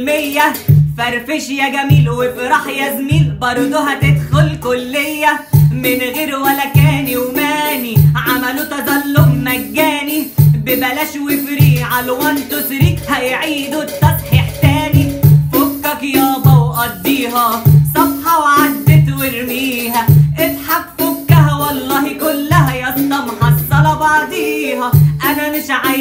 المية فرفش يا جميل وافرح يا زميل برضه هتدخل كلية من غير ولا كاني وماني عملوا تظلم مجاني ببلاش وفري على الوان تو ثري هيعيدوا التصحيح تاني فكك يابا وقضيها صفحة وعدت وارميها اضحك فكها والله كلها يا اسطى محصلة بعضيها انا مش عايز